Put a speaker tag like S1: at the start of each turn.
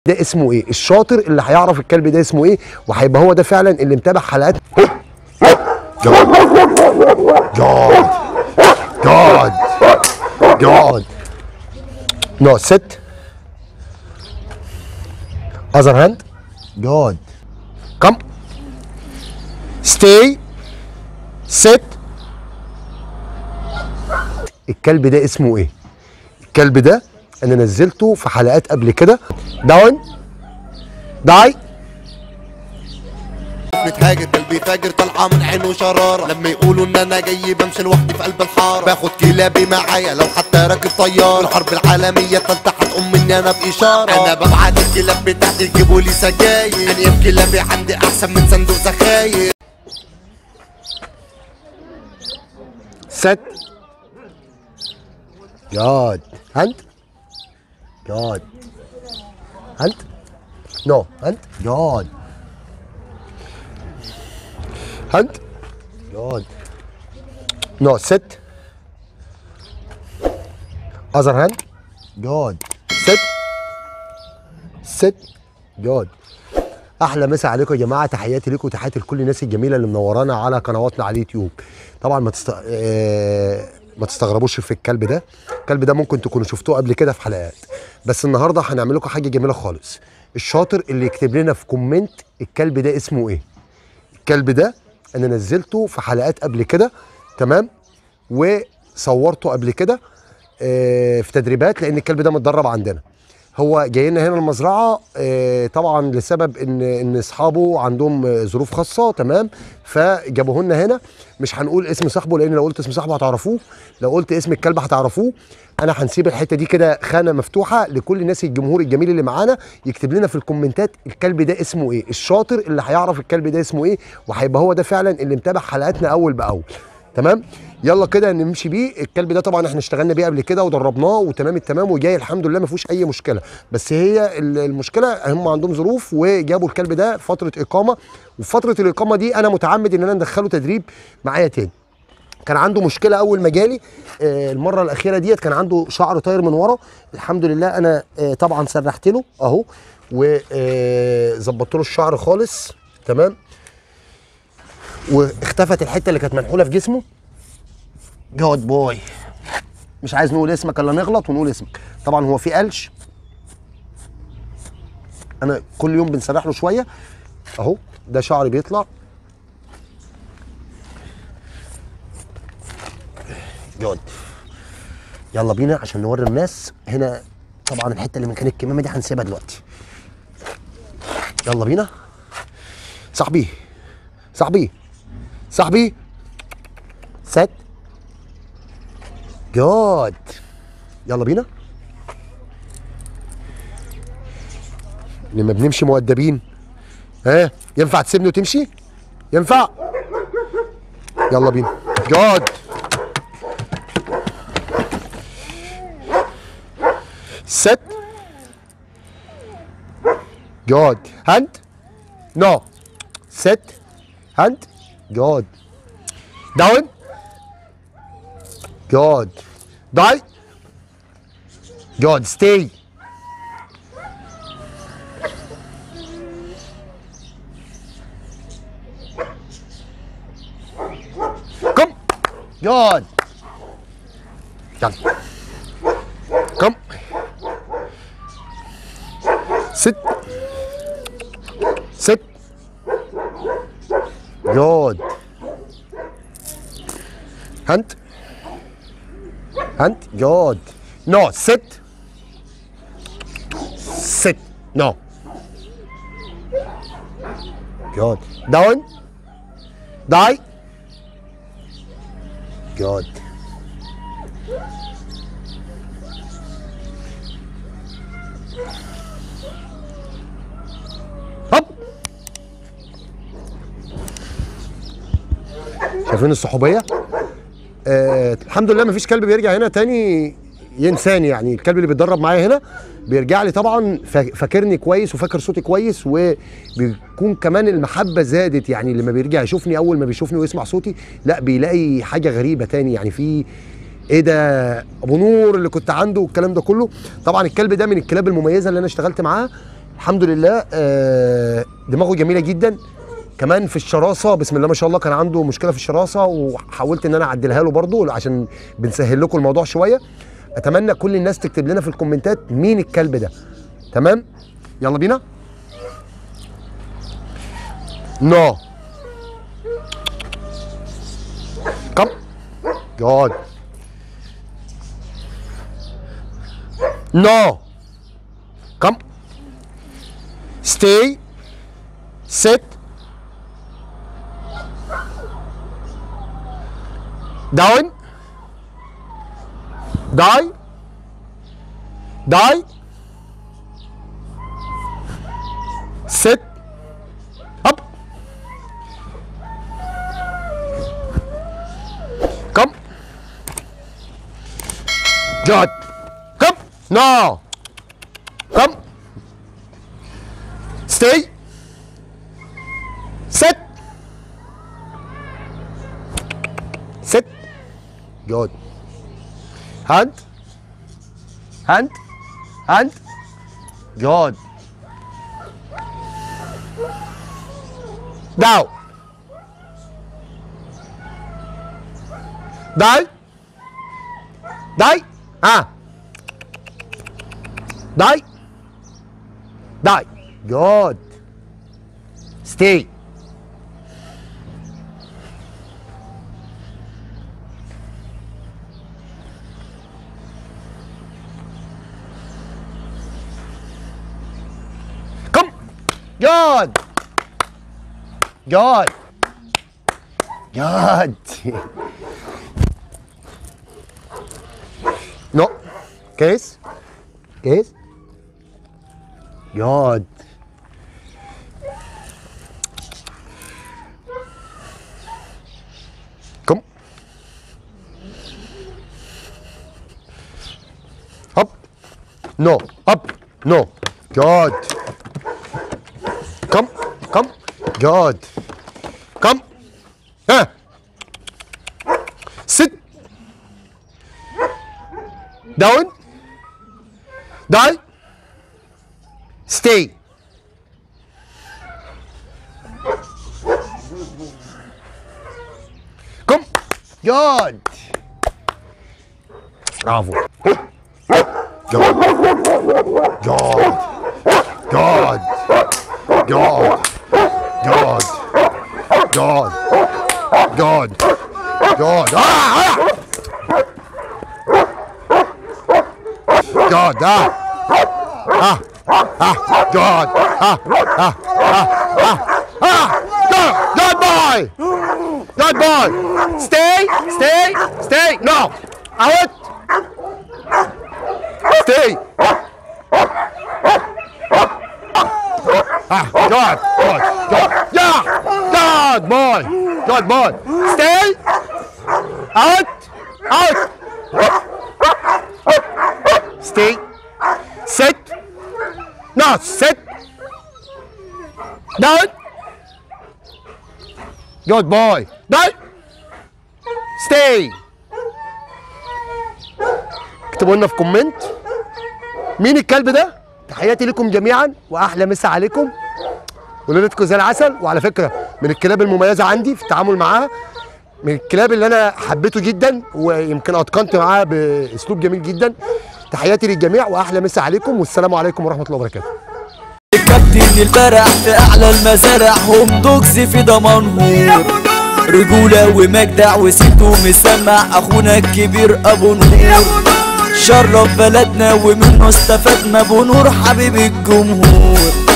S1: ده اسمه ايه الشاطر اللي هيعرف الكلب ده اسمه ايه وهيبقى هو ده فعلا اللي متابع حلقات جاد جاد جاد جاد نو ست other hand good come stay sit الكلب ده اسمه ايه الكلب ده انا نزلته في حلقات قبل كده داون داي
S2: متهاجر قلبي فاجر طالعه من عينه شراره لما يقولوا ان انا جاي بمشي لوحدي في قلب الحاره باخد كلابي معايا لو حتى راكب طياره الحرب العالميه التالتة هتقوم مني انا باشاره انا ببعت الكلاب بتاعتي يجيبوا لي سجاير انا كلابي عندي احسن من صندوق زخاير
S1: set good hand good hand no hand good hand good no sit other hand good sit sit good احلى مسا عليكم يا جماعه تحياتي لكم وتحياتي لكل الناس الجميله اللي منورانا على قنواتنا على اليوتيوب طبعا ما تست... آه... ما تستغربوش في الكلب ده الكلب ده ممكن تكونوا شفتوه قبل كده في حلقات بس النهارده هنعمل لكم حاجه جميله خالص الشاطر اللي يكتب لنا في كومنت الكلب ده اسمه ايه الكلب ده انا نزلته في حلقات قبل كده تمام وصورته قبل كده آه، في تدريبات لان الكلب ده متدرب عندنا هو جاي لنا هنا المزرعه آه، طبعا لسبب ان ان اصحابه عندهم آه، ظروف خاصه تمام فجابوه لنا هنا مش هنقول اسم صاحبه لان لو قلت اسم صاحبه هتعرفوه لو قلت اسم الكلب هتعرفوه انا هنسيب الحته دي كده خانه مفتوحه لكل الناس الجمهور الجميل اللي معانا يكتب لنا في الكومنتات الكلب ده اسمه ايه الشاطر اللي هيعرف الكلب ده اسمه ايه وهيبقى هو ده فعلا اللي متابع حلقاتنا اول باول تمام يلا كده نمشي بيه الكلب ده طبعا احنا اشتغلنا بيه قبل كده ودربناه وتمام التمام وجاي الحمد لله ما فيهوش اي مشكله بس هي ال- المشكله هم عندهم ظروف وجابوا الكلب ده فتره اقامه وفي فتره الاقامه دي انا متعمد ان انا ندخله تدريب معايا تاني كان عنده مشكله اول ما جالي آه، المره الاخيره ديت كان عنده شعر طاير من ورا الحمد لله انا آه، طبعا سرحت له اهو وظبطت له الشعر خالص تمام واختفت الحته اللي كانت منحوله في جسمه جود بوي مش عايز نقول اسمك الا نغلط ونقول اسمك طبعا هو في قلش انا كل يوم بنسرح له شويه اهو ده شعر بيطلع جود يلا بينا عشان نوري الناس هنا طبعا الحته اللي من كان الكمامه دي هنسيبها دلوقتي يلا بينا صاحبي صاحبي صاحبي ست جود يلا بينا لما بنمشي مؤدبين ها ينفع تسيبني وتمشي ينفع يلا بينا جود ست جود هاند نو ست هاند جود داون جود داي جود ستي كم جود يلا كم ست ست جود هانت هانت جود نو ست ست نو جود داون داي جود هوب شايفين الصحوبيه آه الحمد لله مفيش كلب بيرجع هنا تاني ينساني يعني الكلب اللي بيتدرب معايا هنا بيرجع لي طبعا فا- فاكرني كويس وفاكر صوتي كويس وبيكون كمان المحبه زادت يعني لما بيرجع يشوفني اول ما بيشوفني ويسمع صوتي لا بيلاقي حاجه غريبه تاني يعني في ايه ده ابو نور اللي كنت عنده والكلام ده كله طبعا الكلب ده من الكلاب المميزه اللي انا اشتغلت معاها الحمد لله آه، دماغه جميله جدا كمان في الشراسه بسم الله ما شاء الله كان عنده مشكله في الشراسه وحاولت ان انا اعدلها له برضه عشان بنسهل لكم الموضوع شويه اتمنى كل الناس تكتب لنا في الكومنتات مين الكلب ده تمام يلا بينا نو كم جود نو كم stay sit down die die sit up come good come now come stay sit sit good hand hand hand good down die die ah die die good stay come good good good no case case good come up no up no good come come good come huh. sit down die stay come good bravo good good good good good good good good ah, ah. God, ah, ah, ah, God, ah, ah, ah, ah, ah, God, God boy, God boy, stay, stay, stay, no, out, stay, ah, God, God, God, yeah, God boy, God boy, stay, out, out. Stay. Sit. No, sit. Down. Good boy. Down. Stay. اكتبوا لنا في كومنت مين الكلب ده؟ تحياتي لكم جميعا واحلى مسا عليكم وليلتكم زي العسل وعلى فكره من الكلاب المميزه عندي في التعامل معاها من الكلاب اللي انا حبيته جدا ويمكن اتقنت معاه باسلوب جميل جدا تحياتي للجميع واحلى مسا عليكم والسلام عليكم ورحمه الله وبركاته
S3: كابتن البرع في اعلى المزارع هم دوكس في ضمانهم رجولة ومجدع وسيته مسمع اخونا الكبير ابو نور شرف بلدنا ومنه استفدنا ابو نور حبيب الجمهور